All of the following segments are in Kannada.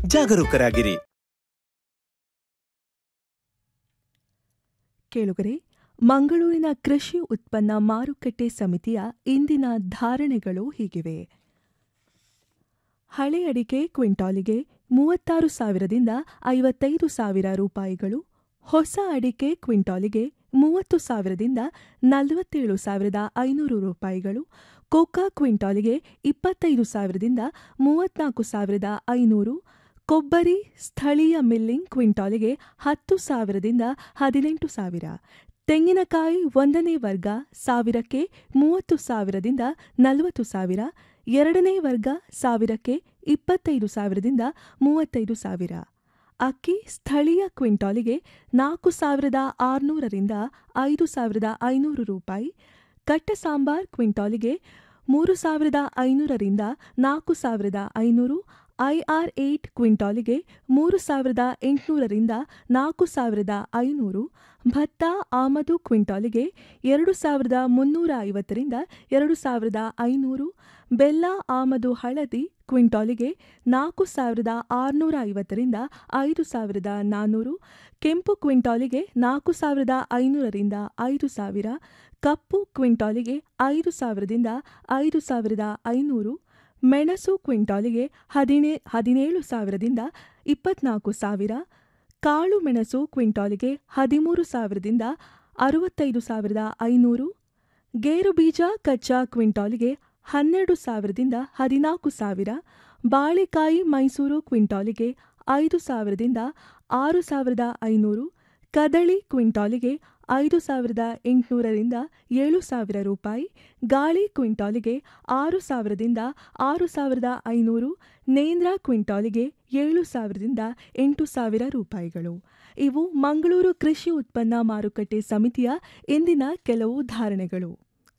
ಜಾಗರೂಕರಾಗಿರಿ ಕೇಳುಗರೆ ಮಂಗಳೂರಿನ ಕೃಷಿ ಉತ್ಪನ್ನ ಮಾರುಕಟ್ಟೆ ಸಮಿತಿಯ ಇಂದಿನ ಧಾರಣೆಗಳು ಹೀಗಿವೆ ಹಳೆ ಅಡಿಕೆ ಕ್ವಿಂಟಾಲಿಗೆ ಮೂವತ್ತಾರು ಸಾವಿರದಿಂದ ಐವತ್ತೈದು ಸಾವಿರ ರೂಪಾಯಿಗಳು ಹೊಸ ಅಡಿಕೆ ಕ್ವಿಂಟಾಲಿಗೆ ಮೂವತ್ತು ಸಾವಿರದಿಂದ ನಲವತ್ತೇಳು ಸಾವಿರದ ಐನೂರು ರೂಪಾಯಿಗಳು ಕೋಕಾ ಕ್ವಿಂಟಾಲಿಗೆ ಇಪ್ಪತ್ತೈದು ಸಾವಿರದಿಂದ ಮೂವತ್ನಾಲ್ಕು ಸಾವಿರದ ಐನೂರು ಕೊಬ್ಬರಿ ಸ್ಥಳೀಯ ಮಿಲ್ಲಿಂಗ್ ಕ್ವಿಂಟಾಲಿಗೆ ಹತ್ತು ಸಾವಿರದಿಂದ ಹದಿನೆಂಟು ಸಾವಿರ ತೆಂಗಿನಕಾಯಿ ಒಂದನೇ ವರ್ಗ ಸಾವಿರಕ್ಕೆ ಮೂವತ್ತು ಸಾವಿರದಿಂದ ನಲವತ್ತು ಸಾವಿರ ಎರಡನೇ ವರ್ಗ ಸಾವಿರಕ್ಕೆ ಇಪ್ಪತ್ತೈದು ಸಾವಿರದಿಂದ ಮೂವತ್ತೈದು ಸಾವಿರ ಅಕ್ಕಿ ಸ್ಥಳೀಯ ಕ್ವಿಂಟಾಲಿಗೆ ನಾಲ್ಕು ಸಾವಿರದ ಆರುನೂರರಿಂದ ಐದು ಸಾವಿರದ ಐನೂರು ರೂಪಾಯಿ ಕಟ್ಟ ಸಾಂಬಾರ್ ಕ್ವಿಂಟಾಲಿಗೆ ಮೂರು ಸಾವಿರದ ಐನೂರರಿಂದ ನಾಲ್ಕು ಸಾವಿರದ ಐನೂರು ಐಆರ್ ಏಟ್ ಕ್ವಿಂಟಾಲಿಗೆ ಮೂರು ಸಾವಿರದ ಎಂಟುನೂರರಿಂದ ನಾಲ್ಕು ಸಾವಿರದ ಐನೂರು ಭತ್ತ ಆಮದು ಕ್ವಿಂಟಾಲಿಗೆ ಎರಡು ಸಾವಿರದ ಮುನ್ನೂರ ಐವತ್ತರಿಂದ ಎರಡು ಸಾವಿರದ ಐನೂರು ಬೆಲ್ಲ ಆಮದು ಹಳದಿ ಕ್ವಿಂಟಾಲಿಗೆ ನಾಲ್ಕು ಸಾವಿರದ ಆರುನೂರ ಐವತ್ತರಿಂದ ಐದು ಸಾವಿರದ ನಾನ್ನೂರು ಕೆಂಪು ಕ್ವಿಂಟಾಲಿಗೆ ನಾಲ್ಕು ಸಾವಿರದ ಐನೂರರಿಂದ ಐದು ಸಾವಿರ ಕಪ್ಪು ಕ್ವಿಂಟಾಲಿಗೆ ಐದು ಸಾವಿರದಿಂದ ಐದು ಸಾವಿರದ ಐನೂರು ಮೆಣಸು ಕ್ವಿಂಟಾಲಿಗೆ ಹದಿನೇ ಹದಿನೇಳು ಸಾವಿರದಿಂದ ಇಪ್ಪತ್ನಾಲ್ಕು ಸಾವಿರ ಕಾಳು ಮೆಣಸು ಕ್ವಿಂಟಾಲಿಗೆ ಹದಿಮೂರು ಸಾವಿರದಿಂದ ಅರವತ್ತೈದು ಸಾವಿರದ ಐನೂರು ಗೇರು ಬೀಜ ಕಚ್ಚಾ ಕ್ವಿಂಟಾಲಿಗೆ ಹನ್ನೆರಡು ಸಾವಿರದಿಂದ ಹದಿನಾಲ್ಕು ಸಾವಿರ ಬಾಳೆಕಾಯಿ ಮೈಸೂರು ಕ್ವಿಂಟಾಲಿಗೆ ಐದು ಸಾವಿರದಿಂದ ಆರು ಸಾವಿರದ ಐನೂರು ಕದಳಿ ಕ್ವಿಂಟಾಲಿಗೆ ಐದು ಸಾವಿರದ ಎಂಟುನೂರರಿಂದ ಏಳು ಸಾವಿರ ರೂಪಾಯಿ ಗಾಳಿ ಕ್ವಿಂಟಾಲಿಗೆ ಆರು ಸಾವಿರದಿಂದ ಆರು ಸಾವಿರದ ಐನೂರು ನೇಂದ್ರ ಕ್ವಿಂಟಾಲಿಗೆ ಏಳು ಸಾವಿರದಿಂದ ಎಂಟು ಸಾವಿರ ರೂಪಾಯಿಗಳು ಇವು ಮಂಗಳೂರು ಕೃಷಿ ಉತ್ಪನ್ನ ಮಾರುಕಟ್ಟೆ ಸಮಿತಿಯ ಇಂದಿನ ಕೆಲವು ಧಾರಣೆಗಳು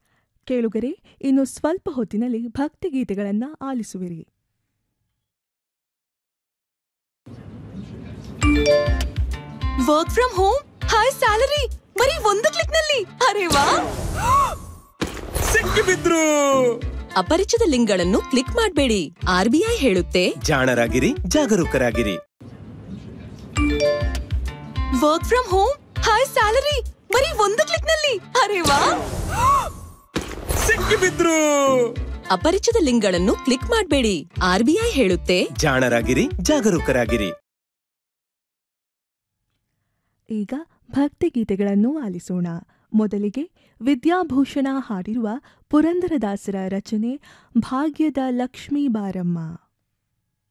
ಕೇಳುಗರೆ ಇನ್ನು ಸ್ವಲ್ಪ ಹೊತ್ತಿನಲ್ಲಿ ಭಕ್ತಿಗೀತೆಗಳನ್ನು ಆಲಿಸುವಿರಿ work from home high salary ಬರೀ ಒಂದು ಕ್ಲಿಕ್ ನಲ್ಲಿ ಅರೆ ವಾ ಸಿಕ್ಕಿಬಿದ್ರು ಅಪರಿಚಿತ ಲಿಂಕ್ಗಳನ್ನು ಕ್ಲಿಕ್ ಮಾಡಬೇಡಿ ಆರ್ಬಿಐ ಹೇಳುತ್ತೆ ಜಾಣರಾಗಿರಿ ಜಾಗರೂಕರಾಗಿರಿ work from home high salary ಬರೀ ಒಂದು ಕ್ಲಿಕ್ ನಲ್ಲಿ ಅರೆ ವಾ ಸಿಕ್ಕಿಬಿದ್ರು ಅಪರಿಚಿತ ಲಿಂಕ್ಗಳನ್ನು ಕ್ಲಿಕ್ ಮಾಡಬೇಡಿ ಆರ್ಬಿಐ ಹೇಳುತ್ತೆ ಜಾಣರಾಗಿರಿ ಜಾಗರೂಕರಾಗಿರಿ ಈಗ ಭಕ್ತಿಗೀತೆಗಳನ್ನು ಆಲಿಸೋಣ ಮೊದಲಿಗೆ ವಿದ್ಯಾಭೂಷಣ ಹಾಡಿರುವ ಪುರಂದರದಾಸರ ರಚನೆ ಭಾಗ್ಯದ ಲಕ್ಷ್ಮೀ ಬಾರಮ್ಮ